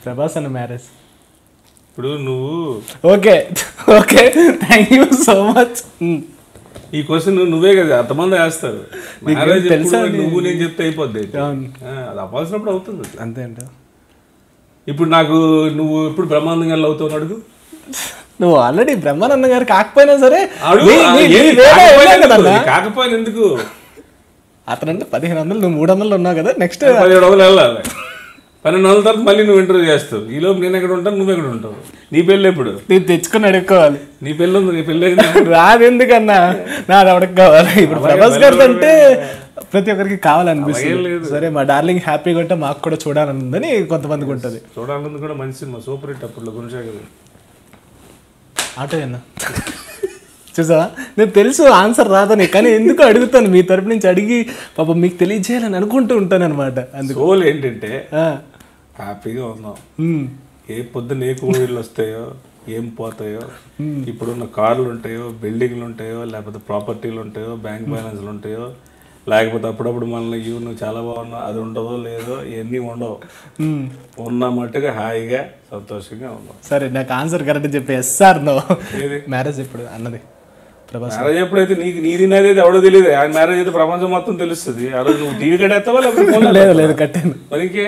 ప్రభాస్ అన్న మ్యారేజ్ ఇప్పుడు నువ్వు okay okay thank you so much ఈ క్వశ్చన్ నువ్వే కదా అంతమంది వేస్తారు నీకు మ్యారేజ్ తెలుసా ఎప్పుడు అని? నువ్వు నేను చెప్తే అయిపోద్ది అవును. ఆ, అది అవ్వాల్సినప్పుడు అవుతుంది అంతే అంట ఇప్పుడు నాకు నువ్వు ఎప్పుడు బ్రహ్మాండంగా లవ్ అవుతావు అడుగు నువ్వు ఆల్రెడీ బ్రహ్మానంద గారు కాకపోయినా సరే అడుగు నీ- ఆ, నీ- నీ ఏది వేరే కాకపోయినా వెళ్ళావు ఎందుకు? కదన్నా. కాకపోయినా ఎందుకు అతనంటే పదిహేను వందలు నువ్వు మూడు వందలు ఉన్నావు కదా నెక్స్ట్ పదిహేడు వందలు వెళ్ళాలి పన్నెండు వందల తర్వాత మళ్ళీ నువ్వు ఇంటర్వ్యూ చేస్తావు ఈ లోపు నేను ఎక్కడ ఉంటాను నువ్వు ఎక్కడ ఉంటావు నీ పెళ్ళి ఎప్పుడు నేను తెచ్చుకొని అడుక్కోవాలి నీ పెళ్ళి ఉంది నీ పెళ్ళి అయింది. రాదు ఎందుకన్నా నాది ఎవరికి కావాలి ఇప్పుడు ప్రభాస్ గారితో అంటే ప్రతి ఒక్కరికి కావాలనిపిస్తుంది సరే మా డార్లింగ్ హ్యాపీగా ఉంటే మాకు కూడా చూడాలని ఉందని కొంతమందికి ఉంటుంది చూడాలని కూడా మంచి సినిమా సూపర్ హిట్ అప్పుడు గుణశేఖర్ ఆటో అన్న చూసా నేను తెలుసు ఆన్సర్ రాదని కానీ ఎందుకు అడుగుతాను మీ తరపు నుంచి అడిగి పాపం మీకు తెలియజేయాలని అనుకుంటూ ఉంటాను అనమాట అందుకు సోల్ ఏంటంటే ఆ, హ్యాపీగా ఉన్నాం ఉమ్, ఏ పొద్దున్న ఏ కోవిడ్లు వస్తాయో ఏం పోతాయో ఇప్పుడున్న కార్లు ఉంటాయో బిల్డింగ్లు ఉంటాయో లేకపోతే ప్రాపర్టీలు ఉంటాయో బ్యాంక్ బ్యాలెన్స్లు ఉంటాయో లేకపోతే అప్పుడప్పుడు మనల్ని ఇవి నువ్వు చాలా బాగున్నావు అది ఉండదో లేదో ఇవన్నీ ఉండవు ఉమ్. ఉన్న మట్టుగా హాయిగా సంతోషంగా ఉన్నాం సరే నాకు ఆన్సర్ కరెక్ట్ చెప్పి ఎస్ఆర్ నో ఏది మ్యారేజ్ ఎప్పుడు అన్నది ప్రభాస్ మ్యారేజ్ ఎప్పుడైతే నీకు నీది నాది అయితే ఎవడో తెలియదు ఆ మ్యారేజ్ అయితే ప్రపంచం మొత్తం తెలుస్తుంది ఆ రోజు నువ్వు టీవీ కడేస్తావా లేకపోతే phone లో లేదు లేదు కట్టాను మరి ఇంకే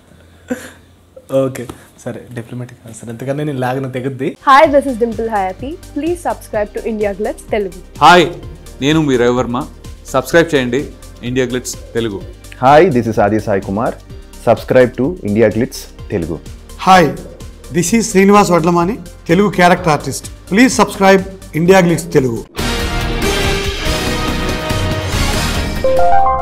ఓకే సరే డిప్లొమాటిక్ ఆన్సర్ ఎంతకన్నా నేను లాగిన తెగుద్ది Hi, this is Dimple Hayati. Please subscribe to India Glitz Telugu. Hi నేను మీ రవివర్మ సబ్స్క్రైబ్ చేయండి India Glitz Telugu hi this is Adi Sai Kumar subscribe to India Glitz Telugu hi this is Srinivas Vadlamani Telugu character artist please subscribe India Glitz Telugu